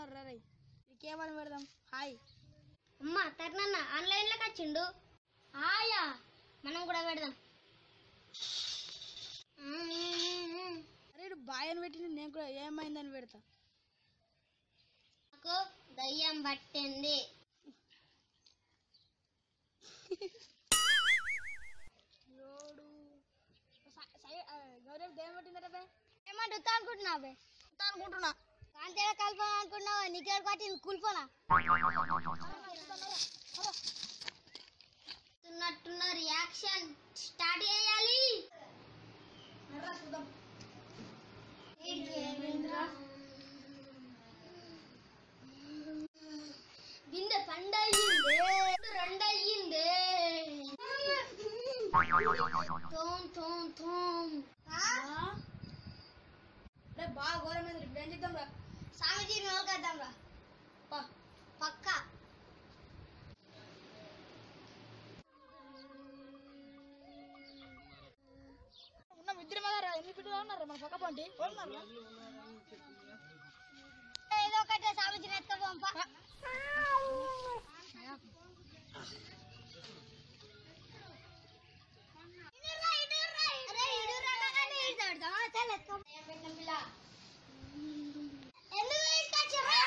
రా రై నీకేమని పెడదాం హాయ్ అమ్మ తర్నన్న ఆన్లైన్లోకి వచ్చిండు హాయా మనం కూడా పెడదాం అరే ఇటు బాయ్ అని పెట్టింది నేను కూడా ఏమైందని పెడతా నాకు దయ్యం పట్టింది రోడు గౌరవ్ దేని పెట్టిందట బే ఏమంటా అనుకుంటున్నావు బే చెప్తా అనుకుంటున్నా కాంతేడ కల్పన అనుకున్నావా నీకే పట్టింది కూలిపోనా తున్నట్టున్న రియాక్షన్ స్టార్ట్ చేయాలి బిందె పండయ్యిందే రెండయ్యిందే తోం తోం తోం రే బాగా ఘోరమైంది ఇప్పుడు ఏం చేద్దాం రా సామెతీ నోకద్దాం రా పక్క ఉన్నాం ఇద్దరు మగారా ఎన్ని పిల్లలు ఉన్నారు మన పక్క పంటి ఉన్నారు ఏదో ఒకటి సామెతీ ఎత్త పంప ఎందుకు తీసుకొచ్చిర్రు?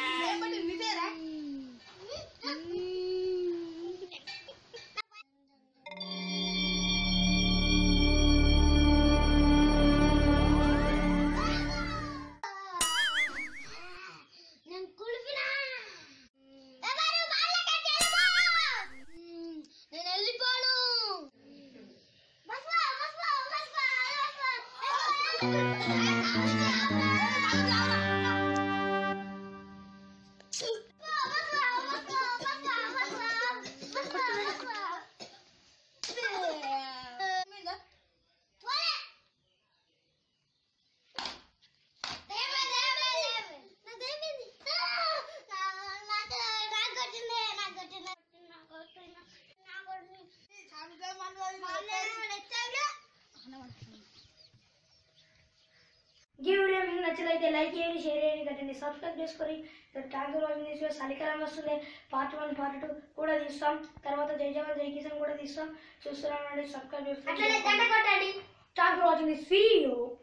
నేను కులిపినా ఎవరు వాళ్ళకంటే నేను వెళ్ళిపోను బస్వా బస్వా బస్వా ఈ వీడియో మీకు నచ్చినట్లయితే లైక్ చేయండి షేర్ చేయండి కట్టండి సబ్స్క్రైబ్ చేసుకొని ట్యాంక్ వాచింగ్ చేసి చలికాలం వస్తుంది పార్ట్ వన్ పార్ట్ టూ కూడా తీస్తాం తర్వాత జై జవాన్ జై కిసాన్ కూడా తీస్తాం చూస్తున్నాం సబ్స్క్రైబ్ చేసుకోండి అట్లనే దండ కొట్టండి thank for watching this video